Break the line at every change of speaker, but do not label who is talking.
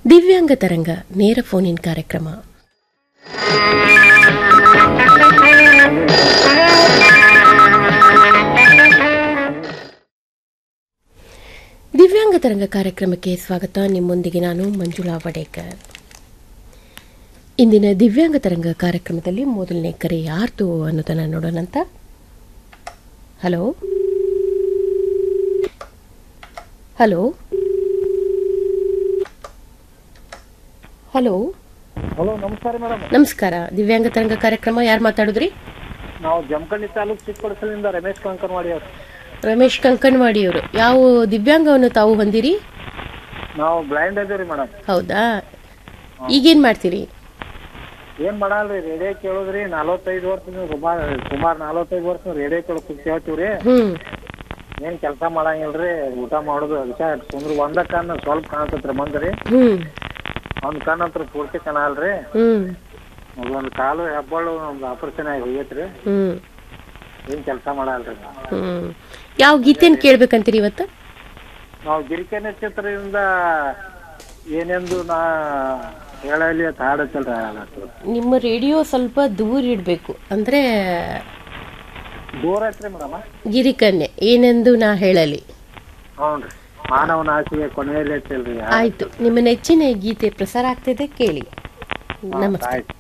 ದಿವ್ಯಾಂಗ ತರಂಗ ನೇರ ಫೋನ್ ಇನ್ ಕಾರ್ಯಕ್ರಮ ದಿವ್ಯಾಂಗ ತರಂಗ ಕಾರ್ಯಕ್ರಮಕ್ಕೆ ಸ್ವಾಗತ ನಿಮ್ಮೊಂದಿಗೆ ನಾನು ಮಂಜುಳಾ ವಡೇಕರ್ ಇಂದಿನ ದಿವ್ಯಾಂಗ ತರಂಗ ಕಾರ್ಯಕ್ರಮದಲ್ಲಿ ಮೊದಲನೇ ಕರೆ ಯಾರ್ದು ಅನ್ನೋದನ್ನ ನೋಡೋಣಂತ ಹಲೋ ಹಲೋ ಹಲೋ
ಹಲೋ ನಮಸ್ಕಾರ ಮೇಡಮ್
ನಮಸ್ಕಾರ ದಿವ್ಯಾಂಗ ತರಂಗ ಕಾರ್ಯಕ್ರಮ ಯಾರು ಮಾತಾಡಿದ್ರಿ
ನಾವು ಜಮಖಂಡಿ ತಾಲೂಕು ಚಿಕ್ಕಪಡಸಲಿಂದ ರಮೇಶ್ ಕಂಕನವಾಡಿ ಅವ್ರು
ರಮೇಶ್ ಕಂಕಣವಾಡಿಯವರು ಯಾವ ದಿವ್ಯಾಂಗವನ್ನು ತಾವು ಹೊಂದಿರಿ
ನಾವು ಬ್ಲೈಂಡ್ ಇದೀವಿ ಮೇಡಮ್
ಹೌದಾ ಈಗೇನ್ ಮಾಡ್ತೀರಿ
ಏನ್ ಮಾಡಲ್ರಿ ರೇಡಿಯೋ ಕೇಳೋದ್ರಿ ನಲವತ್ತೈದು ವರ್ಷ ಸುಮಾರು ಸುಮಾರು ನಲವತ್ತೈದು ವರ್ಷ ರೇಡಿಯೋ ಕೇಳಕ್ ಕೇಳ್ತೀವ್ರಿ
ಹ್ಮ್
ಏನ್ ಕೆಲಸ ಮಾಡಂಗಿಲ್ರಿ ಊಟ ಮಾಡೋದು ಅದಕ್ಕೆ ಕುಂದ್ರ ಒಂದ ಕಣ್ಣು ಸ್ವಲ್ಪ ಕಾಣತತ್ರಿ ಮಂದ್ರಿ
ಹ್ಮ್
ಒಂದ್ ಕಣ್ಣು ಹತ್ರ ಪೂರ್ತಿ ಕಾಣಲ್ರಿ
ಹ್ಮ್
ಒಂದ್ ಕಾಲು ಹೆಬ್ಬಾಳು ಒಂದು ಆಪರೇಷನ್ ಆಗಿ ಹೋಗೈತ್ರಿ
ಹ್ಮ್
ಏನ್ ಕೆಲಸ ಮಾಡಲ್ರಿ ನಾವು.
ಹ್ಮ್ ಯಾವ ಗೀತೆನ ಕೇಳ್ಬೇಕಂತೀರಿ ಇವತ್ತು
ನಾವು ಗಿರಿಕೆ ನಕ್ಷತ್ರದಿಂದ ಏನೆಂದು ನಾ ಹೇಳಲಿ ಅಂತ ಹಾಡತ್ತಲ್ರಿ ಹಾಡತ್ತು
ನಿಮ್ಮ ರೇಡಿಯೋ ಸ್ವಲ್ಪ ದೂರ ಇಡಬೇಕು ಅಂದ್ರೆ
ದೂರ ಐತ್ರಿ ಮೇಡಮ್
ಗಿರಿಕನ್ಯೆ ಏನೆಂದು ನಾ ಹೇಳಲಿ
ಹ್ಞೂನ್ರಿ ಮಾನವನ ಆಸೆಗೆ ಕೊನೆಯಲ್ಲಿ ಐತಿಲ್ರಿ
ಆಯ್ತು ನಿಮ್ಮ ನೆಚ್ಚಿನ ಗೀತೆ ಪ್ರಸಾರ ಆಗ್ತಿದೆ ಕೇಳಿ ನಮಸ್ತೆ
ಆಯ್ತು